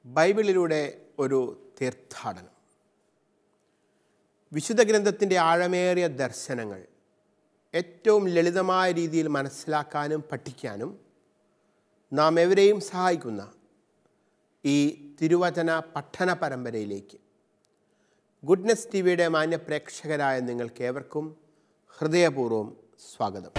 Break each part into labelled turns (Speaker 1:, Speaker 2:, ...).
Speaker 1: ബൈബിളിലൂടെ ഒരു തീർത്ഥാടനം വിശുദ്ധ ഗ്രന്ഥത്തിൻ്റെ ആഴമേറിയ ദർശനങ്ങൾ ഏറ്റവും ലളിതമായ രീതിയിൽ മനസ്സിലാക്കാനും പഠിക്കാനും നാം എവരെയും സഹായിക്കുന്ന ഈ തിരുവചന പഠന പരമ്പരയിലേക്ക് ഗുഡ്നസ് ടി വിയുടെ മാന്യ പ്രേക്ഷകരായ നിങ്ങൾക്കേവർക്കും ഹൃദയപൂർവ്വം സ്വാഗതം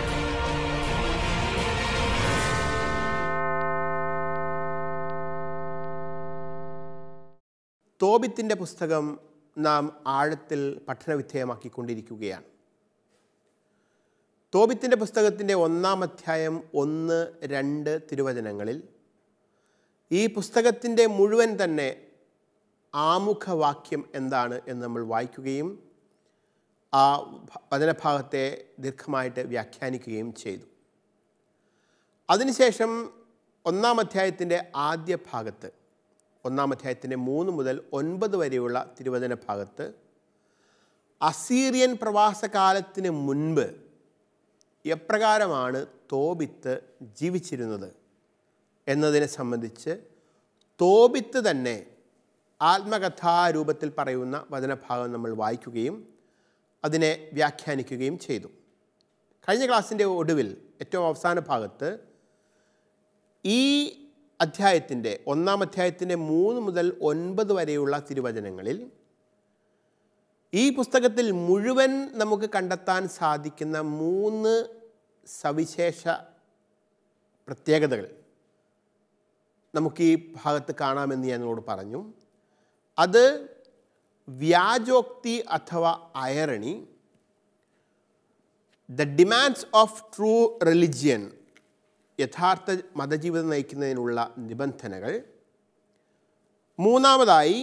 Speaker 1: തോബിത്തിൻ്റെ പുസ്തകം നാം ആഴത്തിൽ പഠനവിധേയമാക്കിക്കൊണ്ടിരിക്കുകയാണ് തോബിത്തിൻ്റെ പുസ്തകത്തിൻ്റെ ഒന്നാം അധ്യായം ഒന്ന് രണ്ട് തിരുവചനങ്ങളിൽ ഈ പുസ്തകത്തിൻ്റെ മുഴുവൻ തന്നെ ആമുഖവാക്യം എന്താണ് എന്ന് നമ്മൾ വായിക്കുകയും ആ വചനഭാഗത്തെ ദീർഘമായിട്ട് വ്യാഖ്യാനിക്കുകയും ചെയ്തു അതിനുശേഷം ഒന്നാം അധ്യായത്തിൻ്റെ ആദ്യ ഭാഗത്ത് ഒന്നാം അധ്യായത്തിൻ്റെ മൂന്ന് മുതൽ ഒൻപത് വരെയുള്ള തിരുവചന ഭാഗത്ത് അസീറിയൻ പ്രവാസകാലത്തിന് മുൻപ് എപ്രകാരമാണ് തോബിത്ത് ജീവിച്ചിരുന്നത് എന്നതിനെ സംബന്ധിച്ച് തോബിത്ത് തന്നെ ആത്മകഥാരൂപത്തിൽ പറയുന്ന വചനഭാഗം നമ്മൾ വായിക്കുകയും അതിനെ വ്യാഖ്യാനിക്കുകയും ചെയ്തു കഴിഞ്ഞ ക്ലാസ്സിൻ്റെ ഒടുവിൽ ഏറ്റവും അവസാന ഭാഗത്ത് ഈ അധ്യായത്തിൻ്റെ ഒന്നാം അധ്യായത്തിൻ്റെ മൂന്ന് മുതൽ ഒൻപത് വരെയുള്ള തിരുവചനങ്ങളിൽ ഈ പുസ്തകത്തിൽ മുഴുവൻ നമുക്ക് കണ്ടെത്താൻ സാധിക്കുന്ന മൂന്ന് സവിശേഷ പ്രത്യേകതകൾ നമുക്ക് ഈ ഭാഗത്ത് കാണാമെന്ന് ഞാൻ നിങ്ങളോട് പറഞ്ഞു അത് വ്യാജോക്തി അഥവാ irony the demands of true religion യഥാർത്ഥ മതജീവിതം നയിക്കുന്നതിനുള്ള നിബന്ധനകൾ മൂന്നാമതായി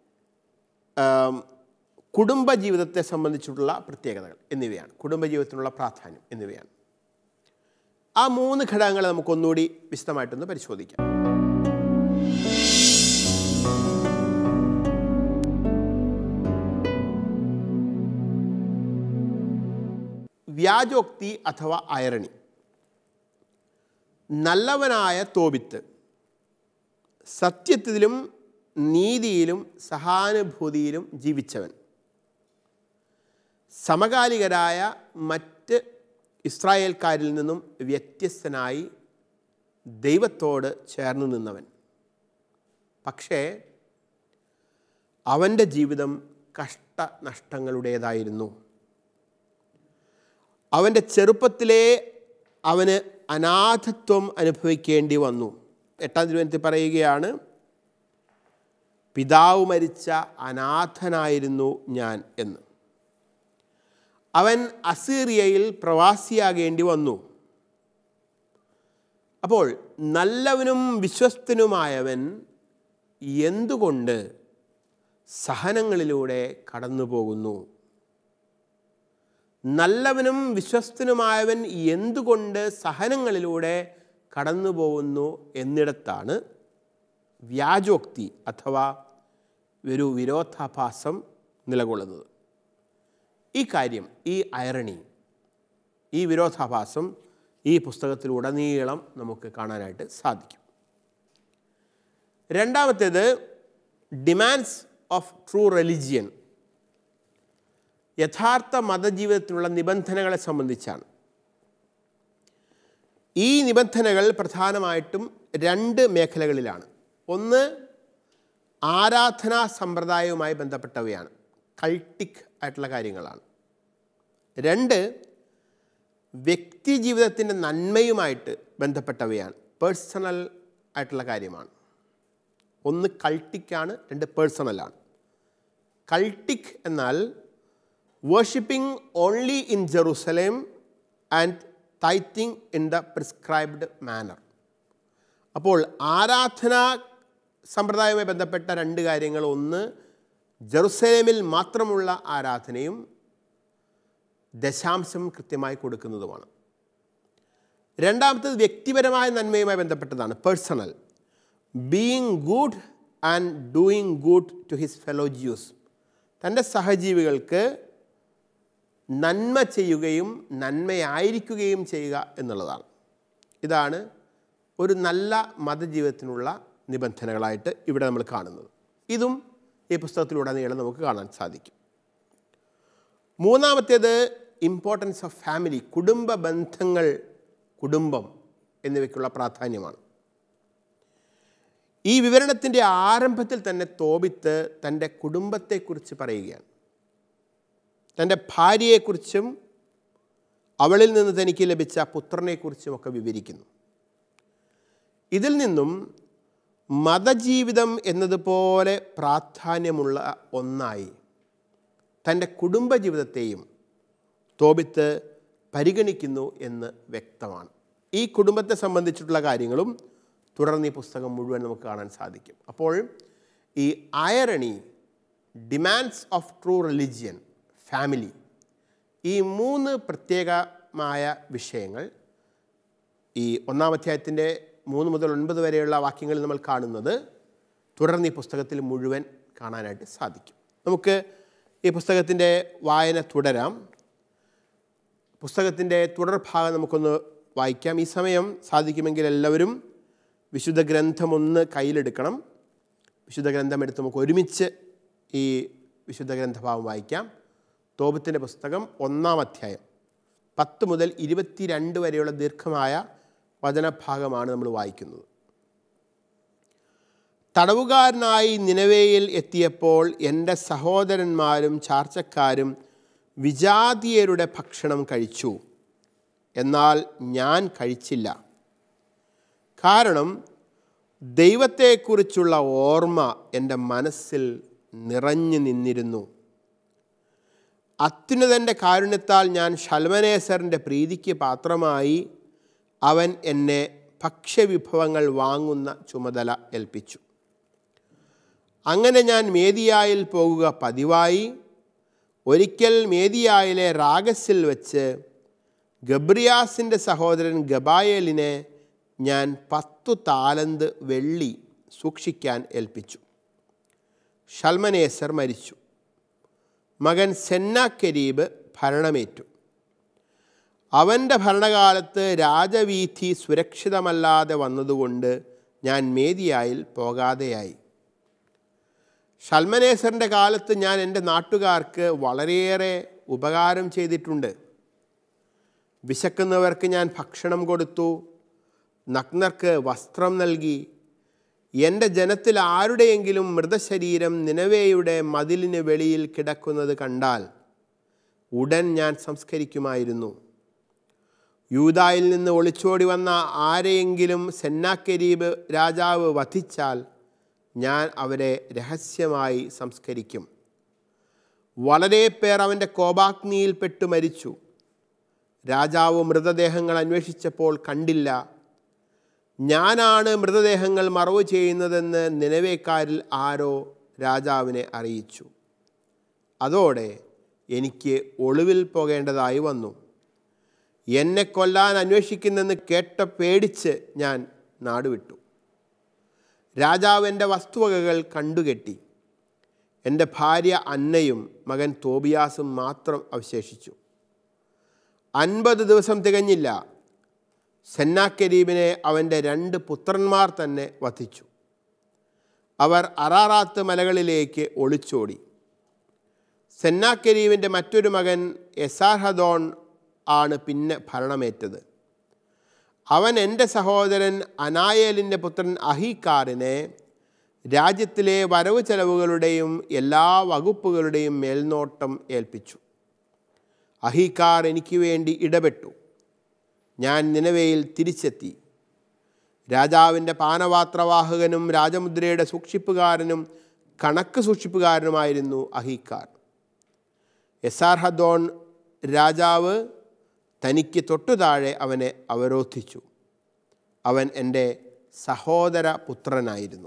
Speaker 1: കുടുംബജീവിതത്തെ സംബന്ധിച്ചിട്ടുള്ള പ്രത്യേകതകൾ എന്നിവയാണ് കുടുംബജീവിതത്തിനുള്ള പ്രാധാന്യം എന്നിവയാണ് ആ മൂന്ന് ഘടകങ്ങൾ നമുക്കൊന്നുകൂടി വിശദമായിട്ടൊന്ന് പരിശോധിക്കാം വ്യാജോക്തി അഥവാ അയറണി നല്ലവനായ തോപിത്ത് സത്യത്തിലും നീതിയിലും സഹാനുഭൂതിയിലും ജീവിച്ചവൻ സമകാലികരായ മറ്റ് ഇസ്രായേൽക്കാരിൽ നിന്നും വ്യത്യസ്തനായി ദൈവത്തോട് ചേർന്ന് നിന്നവൻ പക്ഷേ അവൻ്റെ ജീവിതം കഷ്ടനഷ്ടങ്ങളുടേതായിരുന്നു അവൻ്റെ ചെറുപ്പത്തിലേ അവന് അനാഥത്വം അനുഭവിക്കേണ്ടി വന്നു എട്ടാം തിരുവനന്തപുരത്തിൽ പറയുകയാണ് പിതാവ് മരിച്ച അനാഥനായിരുന്നു ഞാൻ എന്ന് അവൻ അസീറിയയിൽ പ്രവാസിയാകേണ്ടി വന്നു അപ്പോൾ നല്ലവനും വിശ്വസ്തനുമായവൻ എന്തുകൊണ്ട് സഹനങ്ങളിലൂടെ കടന്നു പോകുന്നു നല്ലവനും വിശ്വസ്തനുമായവൻ എന്തുകൊണ്ട് സഹനങ്ങളിലൂടെ കടന്നു പോകുന്നു എന്നിടത്താണ് വ്യാജോക്തി അഥവാ ഒരു വിരോധാഭാസം നിലകൊള്ളുന്നത് ഈ കാര്യം ഈ അയറണി ഈ വിരോധാഭാസം ഈ പുസ്തകത്തിലുടനീളം നമുക്ക് കാണാനായിട്ട് സാധിക്കും രണ്ടാമത്തേത് ഡിമാൻഡ്സ് ഓഫ് ട്രൂ റിലിജിയൻ യഥാർത്ഥ മതജീവിതത്തിനുള്ള നിബന്ധനകളെ സംബന്ധിച്ചാണ് ഈ നിബന്ധനകൾ പ്രധാനമായിട്ടും രണ്ട് മേഖലകളിലാണ് ഒന്ന് ആരാധനാ സമ്പ്രദായവുമായി ബന്ധപ്പെട്ടവയാണ് കൾട്ടിക് ആയിട്ടുള്ള കാര്യങ്ങളാണ് രണ്ട് വ്യക്തി ജീവിതത്തിൻ്റെ നന്മയുമായിട്ട് ബന്ധപ്പെട്ടവയാണ് പേഴ്സണൽ ആയിട്ടുള്ള കാര്യമാണ് ഒന്ന് കൾട്ടിക്കാണ് രണ്ട് പേഴ്സണലാണ് കൾട്ടിക് എന്നാൽ worshipping only in Jerusalem and tithing in the prescribed manner അപ്പോൾ ആരാധനാ സമ്പ്രദായവുമായി ബന്ധപ്പെട്ട രണ്ട് കാര്യങ്ങൾ ഒന്ന് ജെറുസലേമിൽ മാത്രമുള്ള ആരാധനയും ദശാംശം കൃത്യമായി കൊടുക്കുന്നതുമാണ് രണ്ടാമത്തത് വ്യക്തിപരമായ നന്മയുമായി ബന്ധപ്പെട്ടതാണ് personal being good and doing good to his fellow Jews തൻ്റെ സഹജീവികൾക്ക് നന്മ ചെയ്യുകയും നന്മയായിരിക്കുകയും ചെയ്യുക എന്നുള്ളതാണ് ഇതാണ് ഒരു നല്ല മതജീവിതത്തിനുള്ള നിബന്ധനകളായിട്ട് ഇവിടെ നമ്മൾ കാണുന്നത് ഇതും ഈ പുസ്തകത്തിലുടനീളം നമുക്ക് കാണാൻ സാധിക്കും മൂന്നാമത്തേത് ഇമ്പോർട്ടൻസ് ഓഫ് ഫാമിലി കുടുംബ ബന്ധങ്ങൾ കുടുംബം എന്നിവയ്ക്കുള്ള പ്രാധാന്യമാണ് ഈ വിവരണത്തിൻ്റെ ആരംഭത്തിൽ തന്നെ തോബിത്ത് തൻ്റെ കുടുംബത്തെക്കുറിച്ച് പറയുകയാണ് തൻ്റെ ഭാര്യയെക്കുറിച്ചും അവളിൽ നിന്ന് തനിക്ക് ലഭിച്ച പുത്രനെക്കുറിച്ചുമൊക്കെ വിവരിക്കുന്നു ഇതിൽ നിന്നും മതജീവിതം എന്നതുപോലെ പ്രാധാന്യമുള്ള ഒന്നായി തൻ്റെ കുടുംബജീവിതത്തെയും തോബിത്ത് പരിഗണിക്കുന്നു എന്ന് വ്യക്തമാണ് ഈ കുടുംബത്തെ സംബന്ധിച്ചിട്ടുള്ള കാര്യങ്ങളും തുടർന്ന് ഈ പുസ്തകം മുഴുവൻ നമുക്ക് കാണാൻ സാധിക്കും അപ്പോൾ ഈ irony demands of true religion family ഈ മൂന്ന് പ്രത്യേകമായ വിഷയങ്ങൾ ഈ ഒന്നാം അധ്യായത്തിൻ്റെ മൂന്ന് മുതൽ ഒൻപത് വരെയുള്ള വാക്യങ്ങളിൽ നമ്മൾ കാണുന്നത് തുടർന്ന് ഈ പുസ്തകത്തിൽ മുഴുവൻ കാണാനായിട്ട് സാധിക്കും നമുക്ക് ഈ പുസ്തകത്തിൻ്റെ വായന തുടരാം പുസ്തകത്തിൻ്റെ തുടർഭാഗം നമുക്കൊന്ന് വായിക്കാം ഈ സമയം സാധിക്കുമെങ്കിൽ എല്ലാവരും വിശുദ്ധ ഗ്രന്ഥമൊന്ന് കയ്യിലെടുക്കണം വിശുദ്ധ ഗ്രന്ഥം എടുത്ത് നമുക്ക് ഒരുമിച്ച് ഈ വിശുദ്ധ ഗ്രന്ഥഭാവം വായിക്കാം തോപത്തിൻ്റെ പുസ്തകം ഒന്നാം അധ്യായം പത്ത് മുതൽ ഇരുപത്തിരണ്ട് വരെയുള്ള ദീർഘമായ വചനഭാഗമാണ് നമ്മൾ വായിക്കുന്നത് തടവുകാരനായി നിലവേയിൽ എത്തിയപ്പോൾ എൻ്റെ സഹോദരന്മാരും ചാർച്ചക്കാരും വിജാതീയരുടെ ഭക്ഷണം കഴിച്ചു എന്നാൽ ഞാൻ കഴിച്ചില്ല കാരണം ദൈവത്തെക്കുറിച്ചുള്ള ഓർമ്മ എൻ്റെ മനസ്സിൽ നിറഞ്ഞു നിന്നിരുന്നു അത്യുന്നതൻ്റെ കാരുണ്യത്താൽ ഞാൻ ഷൽമനേസറിൻ്റെ പ്രീതിക്ക് പാത്രമായി അവൻ എന്നെ ഭക്ഷ്യവിഭവങ്ങൾ വാങ്ങുന്ന ചുമതല ഏൽപ്പിച്ചു അങ്ങനെ ഞാൻ മേദിയായിൽ പോകുക പതിവായി ഒരിക്കൽ മേദിയായിലെ റാഗസിൽ വെച്ച് ഗബ്രിയാസിൻ്റെ സഹോദരൻ ഗബായേലിനെ ഞാൻ പത്തു താലന്ത് വെള്ളി സൂക്ഷിക്കാൻ ഏൽപ്പിച്ചു ഷൽമനേസർ മരിച്ചു മകൻ സെന്നാക്കരീബ് ഭരണമേറ്റു അവൻ്റെ ഭരണകാലത്ത് രാജവീഥി സുരക്ഷിതമല്ലാതെ വന്നതുകൊണ്ട് ഞാൻ മേദിയായിൽ പോകാതെയായി ഷൽമനേസറിൻ്റെ കാലത്ത് ഞാൻ എൻ്റെ നാട്ടുകാർക്ക് വളരെയേറെ ഉപകാരം ചെയ്തിട്ടുണ്ട് വിശക്കുന്നവർക്ക് ഞാൻ ഭക്ഷണം കൊടുത്തു നഗ്നർക്ക് വസ്ത്രം നൽകി എൻ്റെ ജനത്തിൽ ആരുടെയെങ്കിലും മൃതശരീരം നിലവേയുടെ മതിലിന് വെളിയിൽ കിടക്കുന്നത് കണ്ടാൽ ഉടൻ ഞാൻ സംസ്കരിക്കുമായിരുന്നു യൂതായിൽ നിന്ന് ഒളിച്ചോടി വന്ന ആരെയെങ്കിലും സെന്നാക്കരീബ് രാജാവ് വധിച്ചാൽ ഞാൻ അവരെ രഹസ്യമായി സംസ്കരിക്കും വളരെ പേർ അവൻ്റെ കോപാഗ്നിയിൽപ്പെട്ട് മരിച്ചു രാജാവ് മൃതദേഹങ്ങൾ അന്വേഷിച്ചപ്പോൾ കണ്ടില്ല ഞാനാണ് മൃതദേഹങ്ങൾ മറവ് ചെയ്യുന്നതെന്ന് നിലവേക്കാരിൽ ആരോ രാജാവിനെ അറിയിച്ചു അതോടെ എനിക്ക് ഒളിവിൽ പോകേണ്ടതായി വന്നു എന്നെ കൊല്ലാൻ അന്വേഷിക്കുന്നെന്ന് കേട്ട പേടിച്ച് ഞാൻ നാടുവിട്ടു രാജാവ് എൻ്റെ വസ്തുവകകൾ കണ്ടുകെട്ടി എൻ്റെ ഭാര്യ അന്നയും മകൻ തോബിയാസും മാത്രം അവശേഷിച്ചു അൻപത് ദിവസം തികഞ്ഞില്ല സെന്നാക്കരീബിനെ അവൻ്റെ രണ്ട് പുത്രന്മാർ തന്നെ വധിച്ചു അവർ അറാറാത്ത് മലകളിലേക്ക് ഒളിച്ചോടി സെന്നാക്കരീബിൻ്റെ മറ്റൊരു മകൻ എസാർഹദോൺ ആണ് പിന്നെ ഭരണമേറ്റത് അവൻ എൻ്റെ സഹോദരൻ അനായേലിൻ്റെ പുത്രൻ അഹിക്കാറിനെ രാജ്യത്തിലെ വരവ് ചെലവുകളുടെയും എല്ലാ വകുപ്പുകളുടെയും മേൽനോട്ടം ഏൽപ്പിച്ചു അഹിക്കാർ എനിക്ക് വേണ്ടി ഇടപെട്ടു ഞാൻ നിലവയിൽ തിരിച്ചെത്തി രാജാവിൻ്റെ പാനപാത്രവാഹകനും രാജമുദ്രയുടെ സൂക്ഷിപ്പുകാരനും കണക്ക് സൂക്ഷിപ്പുകാരനുമായിരുന്നു അഹിക്കാർ എസാർഹദോൺ രാജാവ് തനിക്ക് തൊട്ടു താഴെ അവനെ അവരോധിച്ചു അവൻ എൻ്റെ സഹോദര പുത്രനായിരുന്നു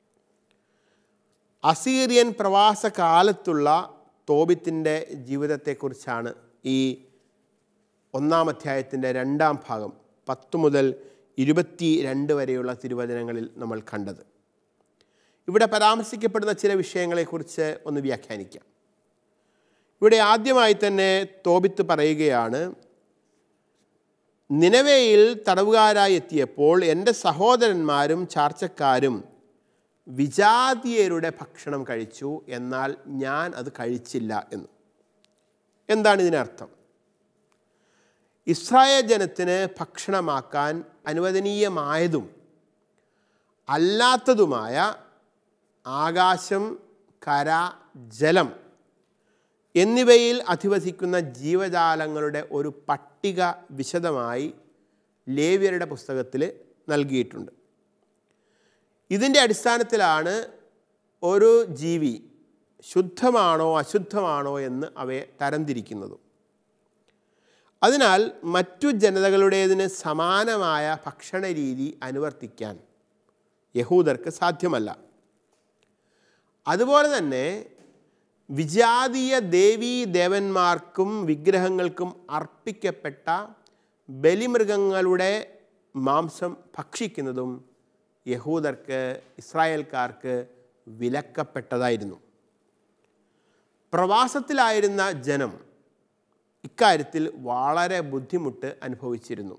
Speaker 1: അസീറിയൻ പ്രവാസ കാലത്തുള്ള തോബിത്തിൻ്റെ ജീവിതത്തെക്കുറിച്ചാണ് ഈ ഒന്നാം അധ്യായത്തിൻ്റെ രണ്ടാം ഭാഗം പത്ത് മുതൽ ഇരുപത്തി രണ്ട് വരെയുള്ള തിരുവചനങ്ങളിൽ നമ്മൾ കണ്ടത് ഇവിടെ പരാമർശിക്കപ്പെടുന്ന ചില വിഷയങ്ങളെക്കുറിച്ച് ഒന്ന് വ്യാഖ്യാനിക്കാം ഇവിടെ ആദ്യമായി തന്നെ തോബിത്ത് പറയുകയാണ് നിലവയിൽ തടവുകാരായി എത്തിയപ്പോൾ എൻ്റെ സഹോദരന്മാരും ചാർച്ചക്കാരും വിജാതീയരുടെ ഭക്ഷണം കഴിച്ചു എന്നാൽ ഞാൻ അത് കഴിച്ചില്ല എന്ന് എന്താണ് ഇതിനർത്ഥം ഇസ്രായേൽ ജനത്തിന് ഭക്ഷണമാക്കാൻ അനുവദനീയമായതും അല്ലാത്തതുമായ ആകാശം കര ജലം എന്നിവയിൽ അധിവസിക്കുന്ന ജീവജാലങ്ങളുടെ ഒരു പട്ടിക വിശദമായി ലേവ്യരുടെ പുസ്തകത്തിൽ നൽകിയിട്ടുണ്ട് ഇതിൻ്റെ അടിസ്ഥാനത്തിലാണ് ഒരു ജീവി ശുദ്ധമാണോ അശുദ്ധമാണോ എന്ന് അവയെ തരംതിരിക്കുന്നതും അതിനാൽ മറ്റു ജനതകളുടേതിന് സമാനമായ ഭക്ഷണ രീതി അനുവർത്തിക്കാൻ യഹൂദർക്ക് സാധ്യമല്ല അതുപോലെ തന്നെ വിജാതീയ ദേവീ ദേവന്മാർക്കും വിഗ്രഹങ്ങൾക്കും അർപ്പിക്കപ്പെട്ട ബലിമൃഗങ്ങളുടെ മാംസം ഭക്ഷിക്കുന്നതും യഹൂദർക്ക് ഇസ്രായേൽക്കാർക്ക് വിലക്കപ്പെട്ടതായിരുന്നു പ്രവാസത്തിലായിരുന്ന ജനം ഇക്കാര്യത്തിൽ വളരെ ബുദ്ധിമുട്ട് അനുഭവിച്ചിരുന്നു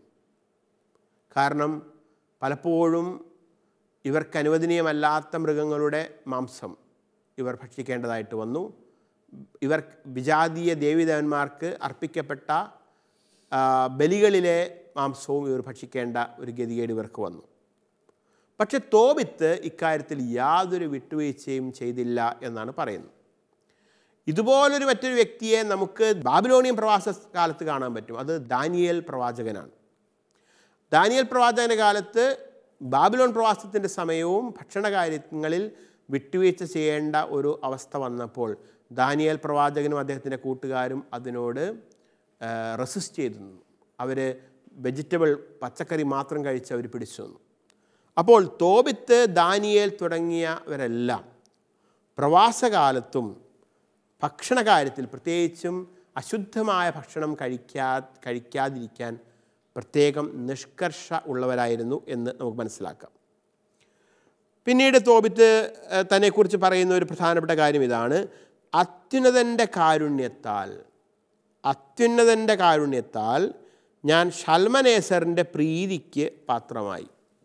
Speaker 1: കാരണം പലപ്പോഴും ഇവർക്ക് അനുവദനീയമല്ലാത്ത മൃഗങ്ങളുടെ മാംസം ഇവർ ഭക്ഷിക്കേണ്ടതായിട്ട് വന്നു ഇവർ വിജാതീയ ദേവീദേവന്മാർക്ക് അർപ്പിക്കപ്പെട്ട ആ, ബലികളിലെ മാംസവും ഇവർ ഭക്ഷിക്കേണ്ട ഒരു ഗതികേട് ഇവർക്ക് വന്നു പക്ഷെ തോബിത്ത് ഇക്കാര്യത്തിൽ യാതൊരു വിട്ടുവീഴ്ചയും ചെയ്തില്ല എന്നാണ് പറയുന്നത് ഇതുപോലൊരു മറ്റൊരു വ്യക്തിയെ നമുക്ക് ബാബിലോണിയൻ പ്രവാസ കാലത്ത് കാണാൻ പറ്റും അത് ദാനിയേൽ പ്രവാചകനാണ് ദാനിയേൽ പ്രവാചകന്റെ കാലത്ത് ബാബിലോൺ പ്രവാസത്തിൻ്റെ സമയവും ഭക്ഷണകാര്യങ്ങളിൽ വിട്ടുവീഴ്ച ചെയ്യേണ്ട ഒരു അവസ്ഥ വന്നപ്പോൾ ദാനിയേൽ പ്രവാചകനും അദ്ദേഹത്തിൻ്റെ കൂട്ടുകാരും അതിനോട് റെസിസ്റ്റ് ചെയ്തു നിന്നു അവർ വെജിറ്റബിൾ പച്ചക്കറി മാത്രം കഴിച്ച് അവർ പിടിച്ചു നിന്നു അപ്പോൾ തോബിത്ത് ദാനിയേൽ തുടങ്ങിയവരെല്ലാം പ്രവാസകാലത്തും ഭക്ഷണകാര്യത്തിൽ പ്രത്യേകിച്ചും അശുദ്ധമായ ഭക്ഷണം കഴിക്കാ കഴിക്കാതിരിക്കാൻ പ്രത്യേകം നിഷ്കർഷ ഉള്ളവരായിരുന്നു എന്ന് നമുക്ക് മനസ്സിലാക്കാം പിന്നീട് തോബിത്ത് ഏഹ്, തന്നെക്കുറിച്ച് പറയുന്ന ഒരു പ്രധാനപ്പെട്ട കാര്യം ഇതാണ് അത്യുന്നതൻ്റെ കാരുണ്യത്താൽ അത്യുന്നതൻ്റെ കാരുണ്യത്താൽ ഞാൻ ഷൽമനേസറിൻ്റെ പ്രീതിക്ക് പാത്രമായി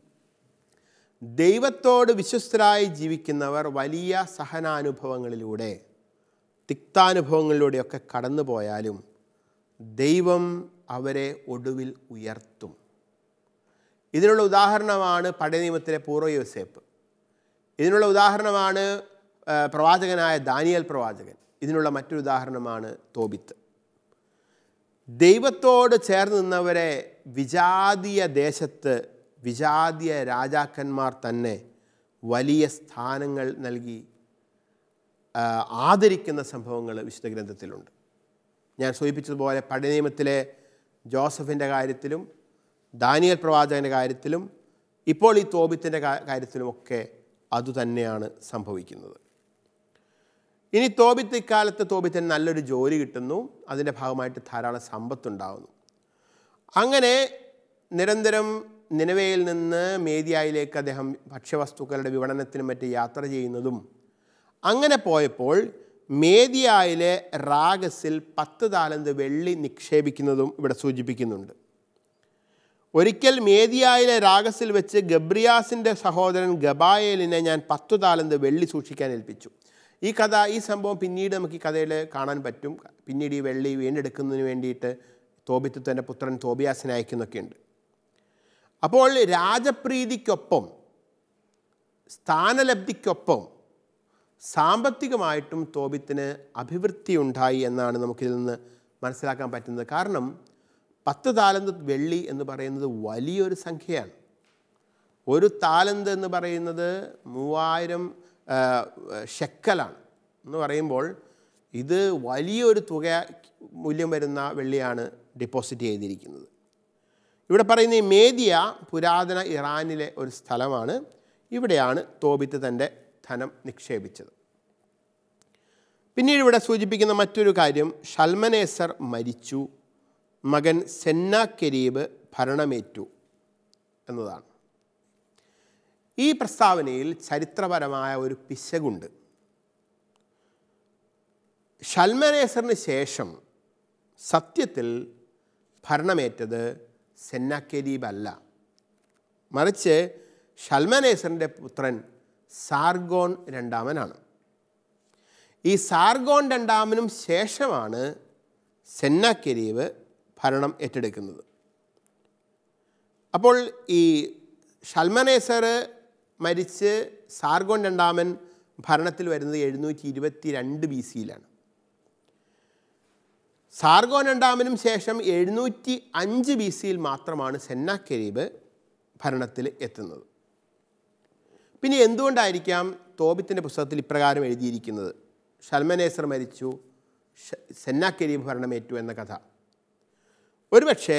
Speaker 1: ദൈവത്തോട് വിശ്വസ്തരായി ജീവിക്കുന്നവർ വലിയ സഹനാനുഭവങ്ങളിലൂടെ തിക്താനുഭവങ്ങളിലൂടെയൊക്കെ കടന്നു പോയാലും ദൈവം അവരെ ഒടുവിൽ ഉയർത്തും ഇതിനുള്ള ഉദാഹരണമാണ് പഴയ നിയമത്തിലെ പൂർവ്വ യോസേപ്പ് ഇതിനുള്ള ഉദാഹരണമാണ് ആ, പ്രവാചകനായ ദാനിയൽ പ്രവാചകൻ ഇതിനുള്ള മറ്റൊരു ഉദാഹരണമാണ് തോബിത്ത് ദൈവത്തോട് ചേർന്ന് നിന്നവരെ വിജാതീയ ദേശത്ത് വിജാതീയ രാജാക്കന്മാർ തന്നെ വലിയ സ്ഥാനങ്ങൾ നൽകി ആ, ആദരിക്കുന്ന സംഭവങ്ങൾ വിശുദ്ധ ഗ്രന്ഥത്തിലുണ്ട് ഞാൻ സൂചിപ്പിച്ചതുപോലെ പഴയ നിയമത്തിലെ ജോസഫിൻ്റെ കാര്യത്തിലും ദാനിയൽ പ്രവാചകൻ്റെ കാര്യത്തിലും ഇപ്പോൾ ഈ തോബിത്തിൻ്റെ കാര്യത്തിലുമൊക്കെ അതുതന്നെയാണ് സംഭവിക്കുന്നത് ഇനി തോബിത്ത് ഇക്കാലത്ത് തോബിത്തിന് നല്ലൊരു ജോലി കിട്ടുന്നു അതിൻ്റെ ഭാഗമായിട്ട് ധാരാളം സമ്പത്തുണ്ടാകുന്നു അങ്ങനെ നിരന്തരം നിലവയിൽ നിന്ന് മേദിയായിലേക്ക് അദ്ദേഹം ഭക്ഷ്യവസ്തുക്കളുടെ വിപണനത്തിനും മറ്റ് യാത്ര ചെയ്യുന്നതും അങ്ങനെ പോയപ്പോൾ മേദിയായിലെ റാഗസിൽ പത്ത് താലന്ത് വെള്ളി നിക്ഷേപിക്കുന്നതും ഇവിടെ സൂചിപ്പിക്കുന്നുണ്ട് ഒരിക്കൽ മേദിയായിലെ രാഗസിൽ വെച്ച് ഗബ്രിയാസിൻ്റെ സഹോദരൻ ഗബായേലിനെ ഞാൻ പത്തു താലന്ത് വെള്ളി സൂക്ഷിക്കാൻ ഏൽപ്പിച്ചു ഈ കഥ ഈ സംഭവം പിന്നീട് നമുക്ക് ഈ കഥയിൽ കാണാൻ പറ്റും പിന്നീട് ഈ വെള്ളി വീണ്ടെടുക്കുന്നതിന് വേണ്ടിയിട്ട് തോബിത്ത് തൻ്റെ പുത്രൻ തോബിയാസിനെ അയക്കുന്നൊക്കെയുണ്ട് അപ്പോൾ രാജപ്രീതിക്കൊപ്പം സ്ഥാനലബ്ധിക്കൊപ്പം സാമ്പത്തികമായിട്ടും തോബിത്തിന് അഭിവൃദ്ധി ഉണ്ടായി എന്നാണ് നമുക്കിതിൽ നിന്ന് മനസ്സിലാക്കാൻ പറ്റുന്നത് കാരണം പത്ത് താലന്ത് വെള്ളി എന്ന് പറയുന്നത് വലിയൊരു സംഖ്യയാണ് ഒരു താലന്ത് എന്ന് പറയുന്നത് മൂവായിരം ആ, ഷെക്കലാണ് എന്ന് പറയുമ്പോൾ ഇത് വലിയൊരു തുക മൂല്യം വരുന്ന വെള്ളിയാണ് ഡെപ്പോസിറ്റ് ചെയ്തിരിക്കുന്നത് ഇവിടെ പറയുന്ന ഈ മേദിയ പുരാതന ഇറാനിലെ ഒരു സ്ഥലമാണ് ഇവിടെയാണ് തോബിത്ത് തൻ്റെ ധനം നിക്ഷേപിച്ചത് പിന്നീട് ഇവിടെ സൂചിപ്പിക്കുന്ന മറ്റൊരു കാര്യം ഷൽമനേസർ മരിച്ചു മകൻ സെന്ന കരീബ് ഭരണമേറ്റു എന്നതാണ് ഈ പ്രസ്താവനയിൽ ചരിത്രപരമായ ഒരു പിശകുണ്ട് ഷൽമനേസറിന് ശേഷം സത്യത്തിൽ ഭരണമേറ്റത് സെന്നാക്കരീബ് അല്ല മറിച്ച് ഷൽമനേസറിൻ്റെ പുത്രൻ സാർഗോൺ രണ്ടാമനാണ് ഈ സാർഗോൺ രണ്ടാമനും ശേഷമാണ് സെന്നാക്കെരീവ് ഭരണം ഏറ്റെടുക്കുന്നത് അപ്പോൾ ഈ ഷൽമനേസർ മരിച്ച് സാർഗോൺ രണ്ടാമൻ ഭരണത്തിൽ വരുന്നത് എഴുന്നൂറ്റി ഇരുപത്തി രണ്ട് ബി സിയിലാണ് സാർഗോൺ രണ്ടാമനും ശേഷം എഴുന്നൂറ്റി അഞ്ച് ബി സിയിൽ മാത്രമാണ് സെന്നാക്കെരീബ് ഭരണത്തിൽ എത്തുന്നത് പിന്നെ എന്തുകൊണ്ടായിരിക്കാം തോബിത്തിൻ്റെ പുസ്തകത്തിൽ ഇപ്രകാരം എഴുതിയിരിക്കുന്നത് ഷൽമനേസർ മരിച്ചു ഷ- സെന്നാക്കെരീബ് ഭരണമേറ്റു എന്ന കഥ ഒരുപക്ഷേ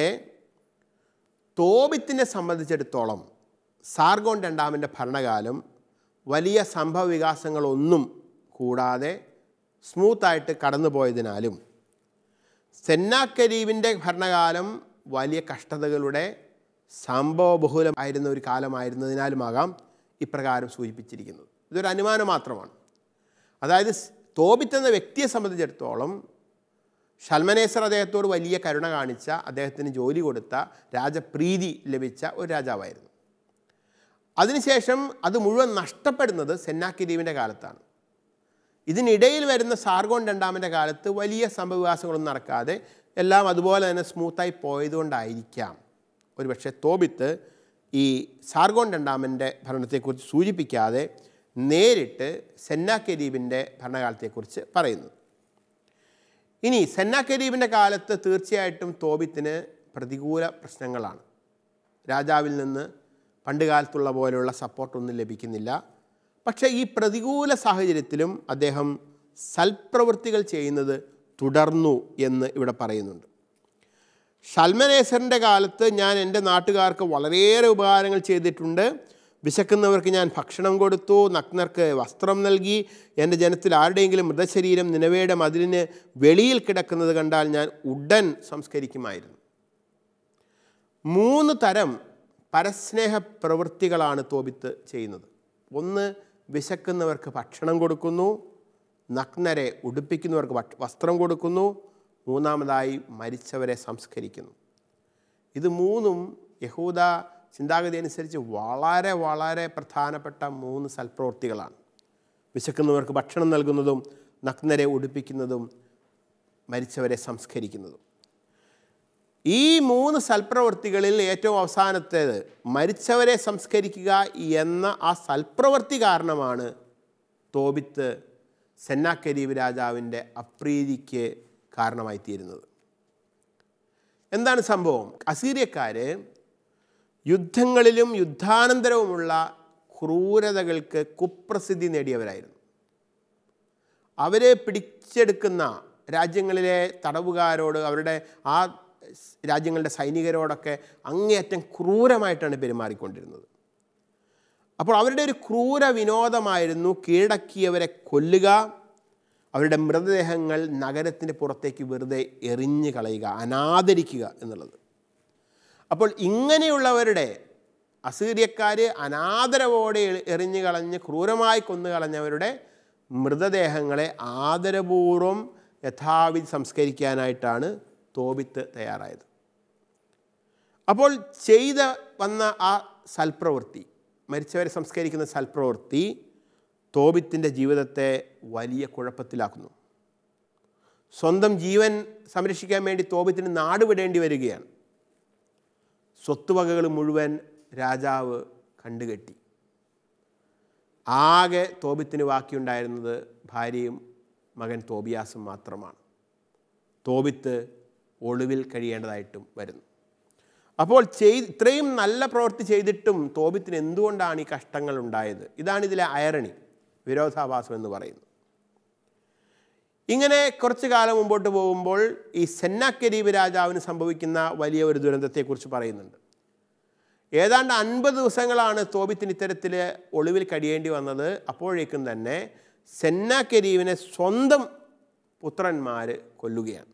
Speaker 1: തോബിത്തിനെ സംബന്ധിച്ചിടത്തോളം സാർഗോൺ രണ്ടാമൻ്റെ ഭരണകാലം വലിയ സംഭവ വികാസങ്ങളൊന്നും കൂടാതെ സ്മൂത്തായിട്ട് കടന്നുപോയതിനാലും സെന്നാക്കരീവിൻ്റെ ഭരണകാലം വലിയ കഷ്ടതകളുടെ സംഭവബഹുലമായിരുന്ന ഒരു കാലമായിരുന്നതിനാലുമാകാം ഇപ്രകാരം സൂചിപ്പിച്ചിരിക്കുന്നത് ഇതൊരു അനുമാനം മാത്രമാണ് അതായത് സ് തോബിത്ത് എന്ന വ്യക്തിയെ സംബന്ധിച്ചിടത്തോളം ഷൽമനേസർ അദ്ദേഹത്തോട് വലിയ കരുണ കാണിച്ച അദ്ദേഹത്തിന് ജോലി കൊടുത്ത രാജപ്രീതി ലഭിച്ച ഒരു രാജാവായിരുന്നു അതിനുശേഷം അത് മുഴുവൻ നഷ്ടപ്പെടുന്നത് സെന്നാക്കിരീവിൻ്റെ കാലത്താണ് ഇതിനിടയിൽ വരുന്ന സാർഗോൺ രണ്ടാമൻ്റെ കാലത്ത് വലിയ സംഭവവികാസങ്ങളൊന്നും നടക്കാതെ എല്ലാം അതുപോലെ തന്നെ സ്മൂത്തായി പോയതുകൊണ്ടായിരിക്കാം ഒരുപക്ഷെ തോബിത്ത് ഈ സാർഗോൺ രണ്ടാമൻ്റെ ഭരണത്തെക്കുറിച്ച് സൂചിപ്പിക്കാതെ നേരിട്ട് സെന്നാക്കെരീബിൻ്റെ ഭരണകാലത്തെക്കുറിച്ച് പറയുന്നു ഇനി സെന്നാക്കെരീബിൻ്റെ കാലത്ത് തീർച്ചയായിട്ടും തോബിത്തിന് പ്രതികൂല പ്രശ്നങ്ങളാണ് രാജാവിൽ നിന്ന് പണ്ട് കാലത്തുള്ള പോലെയുള്ള സപ്പോർട്ടൊന്നും ലഭിക്കുന്നില്ല പക്ഷേ ഈ പ്രതികൂല സാഹചര്യത്തിലും അദ്ദേഹം സൽപ്രവൃത്തികൾ ചെയ്യുന്നത് തുടർന്നു എന്ന് ഇവിടെ പറയുന്നുണ്ട് ഷൽമനേസറിൻ്റെ കാലത്ത് ഞാൻ എൻ്റെ നാട്ടുകാർക്ക് വളരെയേറെ ഉപകാരങ്ങൾ ചെയ്തിട്ടുണ്ട് വിശക്കുന്നവർക്ക് ഞാൻ ഭക്ഷണം കൊടുത്തു നഗ്നർക്ക് വസ്ത്രം നൽകി എൻ്റെ ജനത്തിൽ ആരുടെയെങ്കിലും മൃതശരീരം നിലവയുടെ മതിലിന് വെളിയിൽ കിടക്കുന്നത് കണ്ടാൽ ഞാൻ ഉടൻ സംസ്കരിക്കുമായിരുന്നു മൂന്ന് തരം പരസ്നേഹ പ്രവൃത്തികളാണ് തോബിത്ത് ചെയ്യുന്നത് ഒന്ന് വിശക്കുന്നവർക്ക് ഭക്ഷണം കൊടുക്കുന്നു നഗ്നരെ ഉടുപ്പിക്കുന്നവർക്ക് ഭക്ഷ- വസ്ത്രം കൊടുക്കുന്നു മൂന്നാമതായി മരിച്ചവരെ സംസ്കരിക്കുന്നു ഇത് മൂന്നും യഹൂദ ചിന്താഗതി അനുസരിച്ച് വളരെ വളരെ പ്രധാനപ്പെട്ട മൂന്ന് സൽപ്രവൃത്തികളാണ് വിശക്കുന്നവർക്ക് ഭക്ഷണം നൽകുന്നതും നഗ്നരെ ഉടുപ്പിക്കുന്നതും മരിച്ചവരെ സംസ്കരിക്കുന്നതും ഈ മൂന്ന് സൽപ്രവൃത്തികളിൽ ഏറ്റവും അവസാനത്തേത് മരിച്ചവരെ സംസ്കരിക്കുക എന്ന ആ സൽപ്രവൃത്തി കാരണമാണ് തോബിത്ത് സെന്നാക്കരീബ് രാജാവിൻ്റെ അപ്രീതിക്ക് കാരണമായി തീരുന്നത് എന്താണ് സംഭവം അസീറിയക്കാർ യുദ്ധങ്ങളിലും യുദ്ധാനന്തരവുമുള്ള ക്രൂരതകൾക്ക് കുപ്രസിദ്ധി നേടിയവരായിരുന്നു അവരെ പിടിച്ചെടുക്കുന്ന രാജ്യങ്ങളിലെ തടവുകാരോട് അവരുടെ ആ സ് രാജ്യങ്ങളുടെ സൈനികരോടൊക്കെ അങ്ങേയറ്റം ക്രൂരമായിട്ടാണ് പെരുമാറിക്കൊണ്ടിരുന്നത് അപ്പോൾ അവരുടെ ഒരു ക്രൂര വിനോദമായിരുന്നു കീഴടക്കിയവരെ കൊല്ലുക അവരുടെ മൃതദേഹങ്ങൾ നഗരത്തിൻ്റെ പുറത്തേക്ക് വെറുതെ എറിഞ്ഞു കളയുക അനാദരിക്കുക എന്നുള്ളത് അപ്പോൾ ഇങ്ങനെയുള്ളവരുടെ അസീറിയക്കാർ അനാദരവോടെ എ- എറിഞ്ഞു കളഞ്ഞ് ക്രൂരമായി കൊന്നു കളഞ്ഞവരുടെ മൃതദേഹങ്ങളെ ആദരപൂർവ്വം യഥാവിധി സംസ്കരിക്കാനായിട്ടാണ് തോബിത്ത് തയ്യാറായത് അപ്പോൾ ചെയ്ത വന്ന ആ സൽപ്രവൃത്തി മരിച്ചവരെ സംസ്കരിക്കുന്ന സൽപ്രവൃത്തി തോബിത്തിൻ്റെ ജീവിതത്തെ വലിയ കുഴപ്പത്തിലാക്കുന്നു സ്വന്തം ജീവൻ സംരക്ഷിക്കാൻ വേണ്ടി തോബിത്തിന് നാട് വിടേണ്ടി വരികയാണ് സ്വത്തുവകകൾ മുഴുവൻ രാജാവ് കണ്ടുകെട്ടി ആകെ തോബിത്തിന് ബാക്കിയുണ്ടായിരുന്നത് ഭാര്യയും മകൻ തോബിയാസും മാത്രമാണ് തോബിത്ത് ഒളിവിൽ കഴിയേണ്ടതായിട്ടും വരുന്നു അപ്പോൾ ചെയ് ഇത്രയും നല്ല പ്രവൃത്തി ചെയ്തിട്ടും തോബിത്തിന് എന്തുകൊണ്ടാണ് ഈ കഷ്ടങ്ങൾ ഉണ്ടായത് ഇതാണ് ഇതിലെ അയറണി വിരോധാഭാസം എന്ന് പറയുന്നത് ഇങ്ങനെ കുറച്ചു കാലം മുമ്പോട്ട് പോകുമ്പോൾ ഈ സെന്നാക്കരീബ് രാജാവിന് സംഭവിക്കുന്ന വലിയ ഒരു ദുരന്തത്തെക്കുറിച്ച് പറയുന്നുണ്ട് ഏതാണ്ട് അൻപത് ദിവസങ്ങളാണ് തോബിത്തിന് ഇത്തരത്തിൽ ഒളിവിൽ കഴിയേണ്ടി വന്നത് അപ്പോഴേക്കും തന്നെ സെന്നാക്കരീവിനെ സ്വന്തം പുത്രന്മാർ കൊല്ലുകയാണ്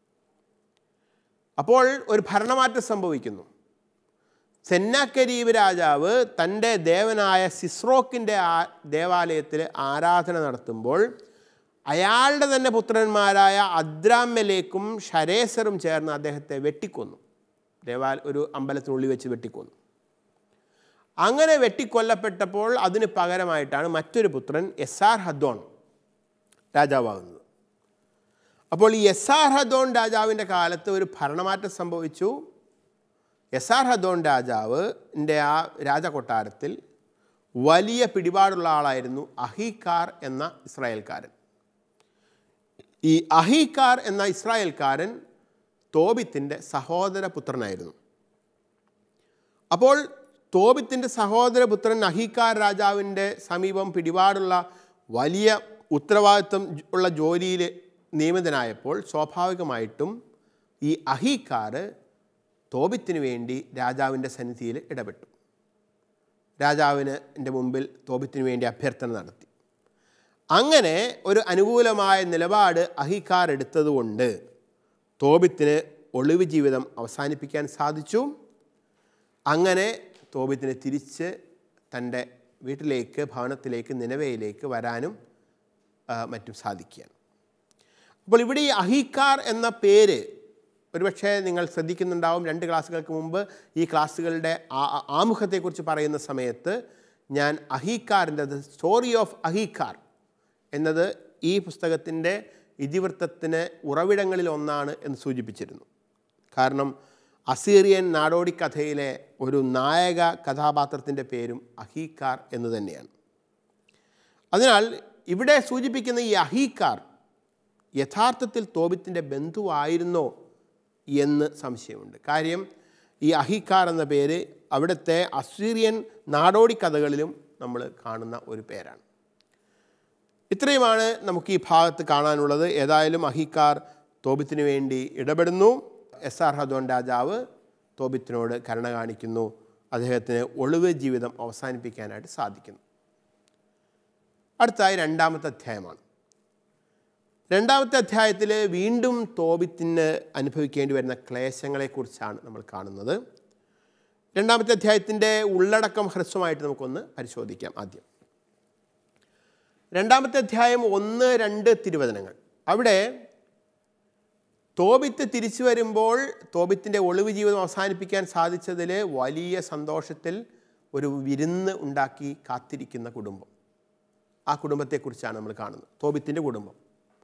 Speaker 1: അപ്പോൾ ഒരു ഭരണമാറ്റം സംഭവിക്കുന്നു സെന്നാക്കരീബ് രാജാവ് തൻ്റെ ദേവനായ സിസ്രോക്കിൻ്റെ ആ ദേവാലയത്തിൽ ആരാധന നടത്തുമ്പോൾ അയാളുടെ തന്നെ പുത്രന്മാരായ അദ്രാമലേക്കും ഷരേസറും ചേർന്ന് അദ്ദേഹത്തെ വെട്ടിക്കൊന്നു ദേവാല ഒരു അമ്പലത്തിനുള്ളിൽ വെച്ച് വെട്ടിക്കൊന്നു അങ്ങനെ വെട്ടിക്കൊല്ലപ്പെട്ടപ്പോൾ അതിന് പകരമായിട്ടാണ് മറ്റൊരു പുത്രൻ എസ് ആർ ഹദ്ദോൺ രാജാവാകുന്നത് അപ്പോൾ ഈ എസ് ആർ ഹദ്ദോൺ രാജാവിൻ്റെ കാലത്ത് ഒരു ഭരണമാറ്റം സംഭവിച്ചു എസ് ആർ ഹദ്ദോൺ രാജാവിൻ്റെ ആ രാജകൊട്ടാരത്തിൽ വലിയ പിടിപാടുള്ള ആളായിരുന്നു അഹീക്കാർ എന്ന ഇസ്രായേൽക്കാരൻ ഈ അഹീക്കാർ എന്ന ഇസ്രായേൽക്കാരൻ തോബിത്തിൻ്റെ സഹോദര പുത്രനായിരുന്നു അപ്പോൾ തോബിത്തിൻ്റെ സഹോദരപുത്രൻ അഹീക്കാർ രാജാവിൻ്റെ സമീപം പിടിപാടുള്ള വലിയ ഉത്തരവാദിത്വം ഉള്ള ജോലിയിൽ നിയമിതനായപ്പോൾ സ്വാഭാവികമായിട്ടും ഈ അഹീക്കാർ തോബിത്തിന് വേണ്ടി രാജാവിൻ്റെ സന്നിധിയിൽ ഇടപെട്ടു രാജാവിന് എൻ്റെ മുമ്പിൽ തോബിത്തിന് വേണ്ടി അഭ്യർത്ഥന നടത്തി അങ്ങനെ ഒരു അനുകൂലമായ നിലപാട് അഹിക്കാർ എടുത്തതുകൊണ്ട് തോബിത്തിന് ഒളിവ് ജീവിതം അവസാനിപ്പിക്കാൻ സാധിച്ചു അങ്ങനെ തോബിത്തിന് തിരിച്ച് തൻ്റെ വീട്ടിലേക്ക് ഭവനത്തിലേക്ക് നിലവയിലേക്ക് വരാനും ആ, മറ്റും സാധിക്കുകയാണ് അപ്പോൾ ഇവിടെ ഈ അഹീക്കാർ എന്ന പേര് ഒരുപക്ഷെ നിങ്ങൾ ശ്രദ്ധിക്കുന്നുണ്ടാവും രണ്ട് ക്ലാസ്സുകൾക്ക് മുമ്പ് ഈ ക്ലാസ്സുകളുടെ ആ- ആ- ആമുഖത്തെക്കുറിച്ച് പറയുന്ന സമയത്ത് ഞാൻ അഹീക്കാറിൻ്റെ ദ സ്റ്റോറി ഓഫ് അഹീക്കാർ എന്നത് ഈ പുസ്തകത്തിൻ്റെ ഇതിവൃത്തത്തിന് ഉറവിടങ്ങളിൽ ഒന്നാണ് എന്ന് സൂചിപ്പിച്ചിരുന്നു കാരണം അസീറിയൻ നാടോടി കഥയിലെ ഒരു നായക കഥാപാത്രത്തിൻ്റെ പേരും അഹീക്കാർ എന്ന് തന്നെയാണ് അതിനാൽ ഇവിടെ സൂചിപ്പിക്കുന്ന ഈ അഹീക്കാർ യഥാർത്ഥത്തിൽ തോബിത്തിൻ്റെ ബന്ധുവായിരുന്നോ എന്ന് സംശയമുണ്ട് കാര്യം ഈ അഹിക്കാർ എന്ന പേര് അവിടുത്തെ അസീറിയൻ നാടോടി കഥകളിലും നമ്മൾ കാണുന്ന ഒരു പേരാണ് ഇത്രയുമാണ് നമുക്ക് ഈ ഭാഗത്ത് കാണാനുള്ളത് ഏതായാലും അഹിക്കാർ തോബിത്തിന് വേണ്ടി ഇടപെടുന്നു എസ് ആർ ഹദോൻ രാജാവ് തോബിത്തിനോട് കരുണ കാണിക്കുന്നു അദ്ദേഹത്തിന് ഒളിവ് ജീവിതം അവസാനിപ്പിക്കാനായിട്ട് സാധിക്കുന്നു അടുത്തായി രണ്ടാമത്തെ അധ്യായമാണ് രണ്ടാമത്തെ അധ്യായത്തിൽ വീണ്ടും തോബിത്തിന് അനുഭവിക്കേണ്ടി വരുന്ന ക്ലേശങ്ങളെക്കുറിച്ചാണ് നമ്മൾ കാണുന്നത് രണ്ടാമത്തെ അധ്യായത്തിൻ്റെ ഉള്ളടക്കം ഹ്രസ്വമായിട്ട് നമുക്കൊന്ന് പരിശോധിക്കാം ആദ്യം രണ്ടാമത്തെ അധ്യായം ഒന്ന് രണ്ട് തിരുവചനങ്ങൾ അവിടെ തോബിത്ത് തിരിച്ചു വരുമ്പോൾ തോബിത്തിൻ്റെ ഒളിവ് ജീവിതം അവസാനിപ്പിക്കാൻ സാധിച്ചതിൽ വലിയ സന്തോഷത്തിൽ ഒരു വിരുന്ന് ഉണ്ടാക്കി കാത്തിരിക്കുന്ന കുടുംബം ആ കുടുംബത്തെക്കുറിച്ചാണ് നമ്മൾ കാണുന്നത് തോബിത്തിൻ്റെ കുടുംബം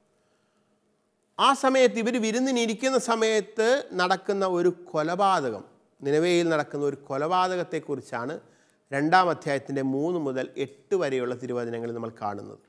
Speaker 1: ആ സമയത്ത് ഇവർ വിരുന്നിനിരിക്കുന്ന സമയത്ത് നടക്കുന്ന ഒരു കൊലപാതകം നിലവയിൽ നടക്കുന്ന ഒരു കൊലപാതകത്തെക്കുറിച്ചാണ് രണ്ടാം അധ്യായത്തിൻ്റെ മൂന്ന് മുതൽ എട്ട് വരെയുള്ള തിരുവചനങ്ങളിൽ നമ്മൾ കാണുന്നത്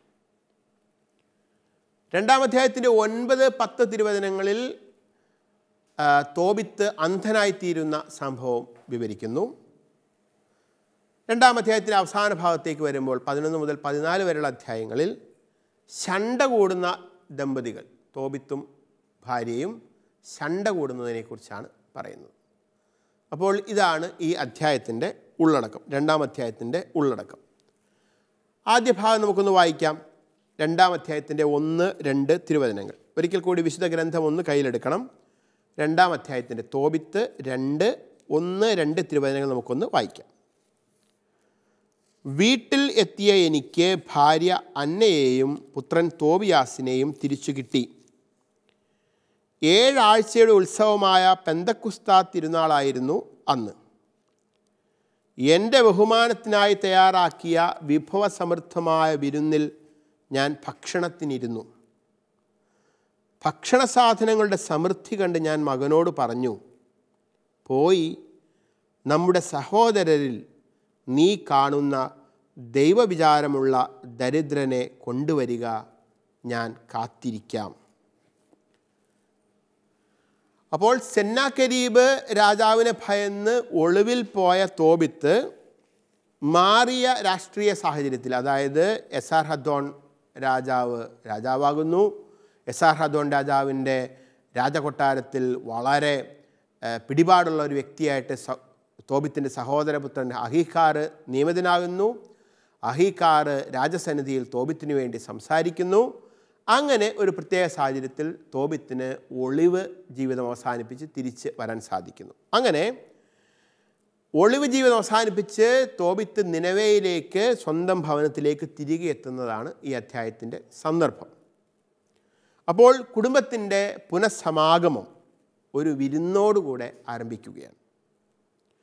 Speaker 1: രണ്ടാം അധ്യായത്തിൻ്റെ ഒൻപത് പത്ത് തിരുവചനങ്ങളിൽ ആ, തോബിത്ത് അന്ധനായിത്തീരുന്ന സംഭവം വിവരിക്കുന്നു രണ്ടാം അധ്യായത്തിൻ്റെ അവസാന ഭാഗത്തേക്ക് വരുമ്പോൾ പതിനൊന്ന് മുതൽ പതിനാല് വരെയുള്ള അധ്യായങ്ങളിൽ ശണ്ട കൂടുന്ന ദമ്പതികൾ തോബിത്തും ഭാര്യയും ശണ്ട കൂടുന്നതിനെക്കുറിച്ചാണ് പറയുന്നത് അപ്പോൾ ഇതാണ് ഈ അധ്യായത്തിൻ്റെ ഉള്ളടക്കം രണ്ടാം അധ്യായത്തിൻ്റെ ഉള്ളടക്കം ആദ്യ ഭാഗം നമുക്കൊന്ന് വായിക്കാം രണ്ടാം അധ്യായത്തിൻ്റെ ഒന്ന് രണ്ട് തിരുവചനങ്ങൾ ഒരിക്കൽ കൂടി വിശുദ്ധ ഗ്രന്ഥം ഒന്ന് കയ്യിലെടുക്കണം രണ്ടാം അധ്യായത്തിൻ്റെ തോബിത്ത് രണ്ട് ഒന്ന് രണ്ട് തിരുവചനങ്ങൾ നമുക്കൊന്ന് വായിക്കാം വീട്ടിൽ എത്തിയ എനിക്ക് ഭാര്യ അന്നയെയും പുത്രൻ തോബിയാസിനെയും തിരിച്ചു കിട്ടി ഏഴാഴ്ചയുടെ ഉത്സവമായ പെന്തക്കുസ്താ തിരുനാളായിരുന്നു അന്ന് എൻ്റെ ബഹുമാനത്തിനായി തയ്യാറാക്കിയ വിഭവസമൃദ്ധമായ വിരുന്നിൽ ഞാൻ ഭക്ഷണത്തിനിരുന്നു ഭക്ഷണ സാധനങ്ങളുടെ സമൃദ്ധി കണ്ട് ഞാൻ മകനോട് പറഞ്ഞു പോയി നമ്മുടെ സഹോദരരിൽ നീ കാണുന്ന ദൈവവിചാരമുള്ള ദരിദ്രനെ കൊണ്ടുവരിക ഞാൻ കാത്തിരിക്കാം അപ്പോൾ സെന്നാക്കരീബ് രാജാവിനെ ഭയന്ന് ഒളിവിൽ പോയ തോബിത്ത് മാറിയ രാഷ്ട്രീയ സാഹചര്യത്തിൽ അതായത് എസ് ആർ ഹദ്ദോൺ രാജാവ് രാജാവാകുന്നു എസ് ആർ ഹദ്ദോൺ രാജാവിൻ്റെ രാജകൊട്ടാരത്തിൽ വളരെ ഏഹ്, പിടിപാടുള്ള ഒരു വ്യക്തിയായിട്ട് സ തോബിത്തിൻ്റെ സഹോദരപുത്രൻ അഹീഖാർ നിയമിതനാകുന്നു അഹീഖാർ രാജസന്നിധിയിൽ തോബിത്തിന് വേണ്ടി സംസാരിക്കുന്നു അങ്ങനെ ഒരു പ്രത്യേക സാഹചര്യത്തിൽ തോബിത്തിന് ഒളിവ് ജീവിതം അവസാനിപ്പിച്ച് തിരിച്ച് വരാൻ സാധിക്കുന്നു അങ്ങനെ ഒളിവ് ജീവിതം അവസാനിപ്പിച്ച് തോബിത്ത് നിലവയിലേക്ക് സ്വന്തം ഭവനത്തിലേക്ക് തിരികെ എത്തുന്നതാണ് ഈ അധ്യായത്തിൻ്റെ സന്ദർഭം അപ്പോൾ കുടുംബത്തിൻ്റെ പുനഃസമാഗമം ഒരു വിരുന്നോടുകൂടെ ആരംഭിക്കുകയാണ്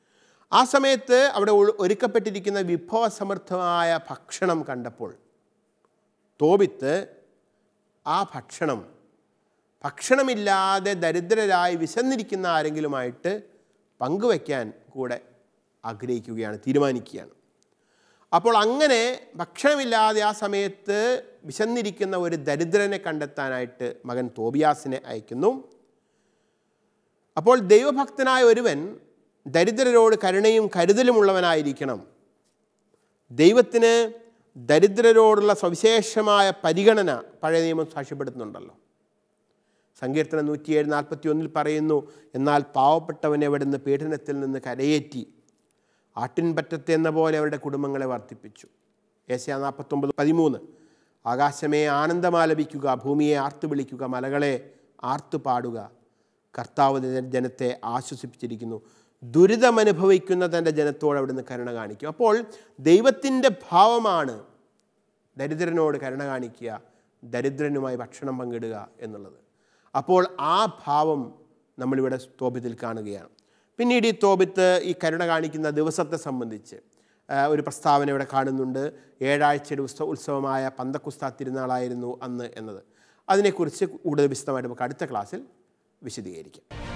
Speaker 1: ആ സമയത്ത് അവിടെ ഒ- ഒരുക്കപ്പെട്ടിരിക്കുന്ന വിഭവസമൃദ്ധമായ ഭക്ഷണം കണ്ടപ്പോൾ തോബിത്ത് ആ ഭക്ഷണം ഭക്ഷണമില്ലാതെ ദരിദ്രരായി വിശന്നിരിക്കുന്ന ആരെങ്കിലുമായിട്ട് പങ്കുവയ്ക്കാൻ കൂടെ ആഗ്രഹിക്കുകയാണ് തീരുമാനിക്കുകയാണ് അപ്പോൾ അങ്ങനെ ഭക്ഷണമില്ലാതെ ആ സമയത്ത് വിശന്നിരിക്കുന്ന ഒരു ദരിദ്രനെ കണ്ടെത്താനായിട്ട് മകൻ തോബിയാസിനെ അയക്കുന്നു അപ്പോൾ ദൈവഭക്തനായ ഒരുവൻ ദരിദ്രരോട് കരുണയും കരുതലുമുള്ളവനായിരിക്കണം ദൈവത്തിന് ദരിദ്രരോടുള്ള സവിശേഷമായ പരിഗണന പഴയ നിയമം സാക്ഷ്യപ്പെടുത്തുന്നുണ്ടല്ലോ സങ്കീർത്തനം നൂറ്റിയേഴ് നാൽപ്പത്തി ഒന്നിൽ പറയുന്നു എന്നാൽ പാവപ്പെട്ടവനെ അവിടുന്ന് പീഡനത്തിൽ നിന്ന് കരയേറ്റി ആട്ടിൻപറ്റത്തെ എന്ന പോലെ അവരുടെ കുടുംബങ്ങളെ വർദ്ധിപ്പിച്ചു ഏഷ്യ നാൽപ്പത്തൊമ്പത് പതിമൂന്ന് ആകാശമേ ആനന്ദമാലപിക്കുക ഭൂമിയെ ആർത്തു വിളിക്കുക മലകളെ ആർത്തു പാടുക കർത്താവ് ജന- ജനത്തെ ആശ്വസിപ്പിച്ചിരിക്കുന്നു ദുരിതമനുഭവിക്കുന്ന തൻ്റെ ജനത്തോട് അവിടുന്ന് കരുണ കാണിക്കും അപ്പോൾ ദൈവത്തിൻ്റെ ഭാവമാണ് ദരിദ്രനോട് കരുണ കാണിക്കുക ദരിദ്രനുമായി ഭക്ഷണം പങ്കിടുക എന്നുള്ളത് അപ്പോൾ ആ ഭാവം നമ്മളിവിടെ തോബിത്തിൽ കാണുകയാണ് പിന്നീട് ഈ തോബിത്ത് ഈ കരുണ കാണിക്കുന്ന ദിവസത്തെ സംബന്ധിച്ച് ആ, ഒരു പ്രസ്താവന ഇവിടെ കാണുന്നുണ്ട് ഏഴാഴ്ചയുടെ ഉത്സവ ഉത്സവമായ പന്തക്കുസ്ത തിരുനാളായിരുന്നു അന്ന് എന്നത് അതിനെക്കുറിച്ച് കൂടുതൽ വിശദമായിട്ട് നമുക്ക് അടുത്ത ക്ലാസ്സിൽ വിശദീകരിക്കാം